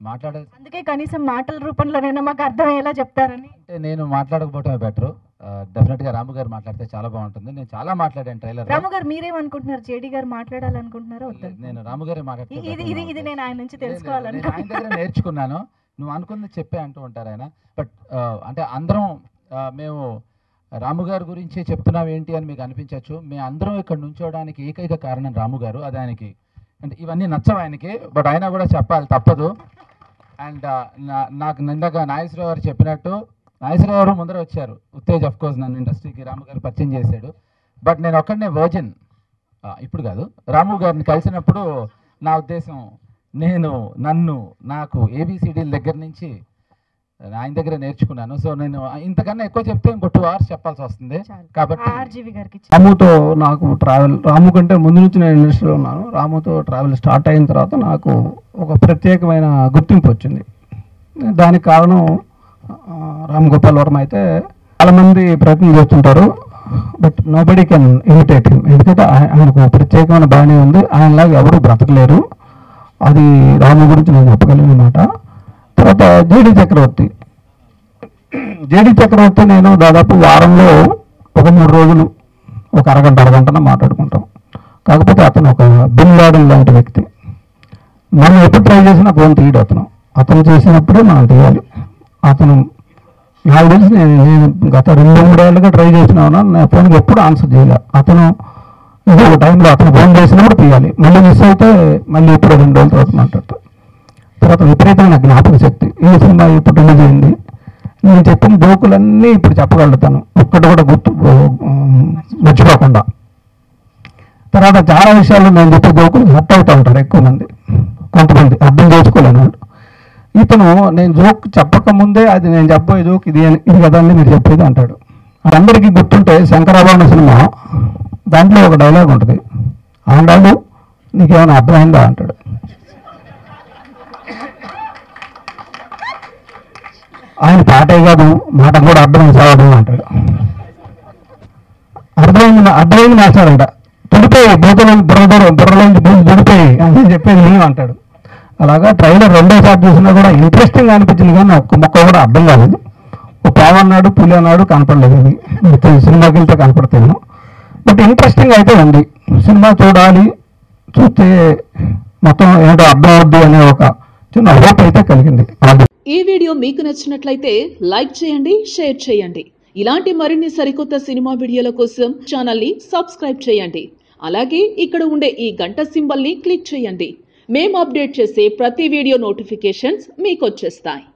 మాట్లాడే అందుకే కనీసం మాటల రూపంలోనైనా మాకు అర్థమయ్యేలా చెప్తారని అంటే నేను మాట్లాడకపోవటమే బెటర్ డెఫినెట్గా రాము గారు మాట్లాడితే చాలా బాగుంటుంది నేను చాలా మాట్లాడాను ట్రైలర్ రాము గారు మీరేమనుకుంటున్నారు జేడీ గారు మాట్లాడాలనుకుంటున్నారా వద్దా నేను రాము గారే ఇ- ఇది ఇది ఇది నేను ఆయన నుంచి నేను ఆయన తెలుసుకోవాలనుకుంటున్నాను దగ్గర నేర్చుకున్నాను నువ్వు అనుకుంది చెప్పే అంటూ ఉంటారు ఆయన బట్ అంటే అందరం ఆ, మేము రాము గారి గురించి చెప్తున్నాం ఏంటి అని మీకు అనిపించవచ్చు మేము అందరం ఇక్కడ నుంచోవడానికి ఏకైక కారణం రాము గారు అది ఆయనకి అంటే ఇవన్నీ నచ్చవు ఆయనకి బట్ అయినా కూడా చెప్పాలి తప్పదు అండ్ నాకు నిందాక నాగేశ్వరరావు గారు చెప్పినట్టు నాగేశ్వరరావు గారు ముందర వచ్చారు ఉత్తేజ్ అఫ్ కోర్స్ నన్ను ఇండస్ట్రీకి రాము గారు పరిచయం చేశాడు బట్ నేను ఒక్కడనే వర్జిన్ ఇప్పుడు కాదు రాము గారిని కలిసినప్పుడు నా ఉద్దేశం నేను నన్ను నాకు ఏబిసిడీల దగ్గర నుంచి ఆయన దగ్గర నేర్చుకున్నాను సో నేను ఇంతకన్నా ఎక్కువ చెప్తే ఇంకో టూ అవర్స్ చెప్పాల్సి వస్తుంది చాలు. కాబట్టి ఆర్జీవి గారికి ఇచ్చి- రాముతో నాకు ట్రావెల్ రాము కంటే ముందు నుంచి నేను ఇండస్ట్రీలో ఉన్నాను రాముతో ట్రావెల్ స్టార్ట్ అయిన తర్వాత నాకు ఒక ప్రత్యేకమైన గుర్తింపు వచ్చింది దానికి కారణం ఆ, రామ్ గోపాల్ వర్మ అయితే చాలామంది ప్రయత్నం చేస్తుంటారు but nobody can imitate him ఎందుకంటే ఆయ- ఆయనకు ప్రత్యేకమైన బాణి ఉంది ఆయనలాగా ఎవరు బ్రతకలేరు అది రాము గురించి నేను చెప్పగలిగిన మాట తర్వాత జేడి చక్రవర్తి జేడి చక్రవర్తి నేను దాదాపు వారంలో ఒక మూడు రోజులు ఒక అరగంట అరగంటన మాట్లాడుకుంటాం కాకపోతే అతను ఒక బిల్ లాడన్ లాంటి వ్యక్తి మనం ఎప్పుడు ట్రై చేసినా ఫోన్ తీయడు అతను అతను చేసినప్పుడే మనం తీయాలి అతను నాకు తెలిసి నేను నేను గత రెండు మూడేళ్ళుగా ట్రై చేసినా నా ఫోన్కి ఎప్పుడు ఆన్సర్ చేయలే అతను ఏదో ఒక టైంలో అతను ఫోన్ చేసినప్పుడు తీయాలి మళ్ళీ మిస్ అయితే మళ్ళీ ఇప్పుడు రెండు రోజుల తర్వాత మాట్లాడతాం తర్వాత విపరీతమైన జ్ఞాపక శక్తి ఈ సినిమా ఇప్పుడు రిలీజ్ అయింది నేను చెప్పిన జోకులన్నీ ఇప్పుడు చెప్పగలుగుతాను ఒక్కటి కూడా గుర్తు ఆ, మర్చిపోకుండా తర్వాత చాలా విషయాల్లో నేను చెప్పే జోకులు హట్ అవుతూ ఉంటారు ఎక్కువ మంది కొంతమంది అర్థం చేసుకోలేని వాళ్ళు ఇతను నేను జోక్ చెప్పక ముందే అది నేను చెప్పబోయే జోక్ ఇది అని- ఇది కదా అని మీరు చెప్పేది అంటాడు అందరికీ గుర్తుంటే శంకరాభరణ సినిమా దాంట్లో ఒక డైలాగ్ ఉంటుంది ఆండాలు నీకేమైనా అర్థమైందా అంటాడు ఆయన పాటే కాదు మాట కూడా అర్థమైంది సావడం అంటాడు అర్థమైంది మా- అర్థమైంది మాస్టారంట తుడిపోయి బూతలో బుర్ర బుర్రలోంచి బూజు తుడిపోయి అని చెప్పేది నేను అంటాడు అలాగా ట్రైలర్ రెండోసారి చూసినా కూడా ఇంట్రెస్టింగ్ అనిపించింది కానీ ఒక్క ముక్క కూడా అర్థం కాలేదు ఒక పావు అన్నాడు పులి అన్నాడు కనపడలేదు అది మిగతా సినిమాకి వెళ్తే కనపడతాను బట్ ఇంట్రెస్టింగ్ అయితే ఉంది సినిమా చూడాలి చూస్తే మొత్తం ఏంటో అర్థం అవుద్ది అనే ఒక చిన్న హోప్ అయితే కలిగింది అది ఈ వీడియో మీకు నచ్చినట్లయితే లైక్ చేయండి షేర్ చేయండి ఇలాంటి మరిన్ని సరికొత్త సినిమా వీడియోల కోసం ఛానల్ని సబ్స్క్రైబ్ చేయండి అలాగే ఇక్కడ ఉండే ఈ గంట సింబల్ని క్లిక్ చేయండి మేము అప్డేట్ చేసే ప్రతి వీడియో నోటిఫికేషన్స్ మీకు వచ్చేస్తాయి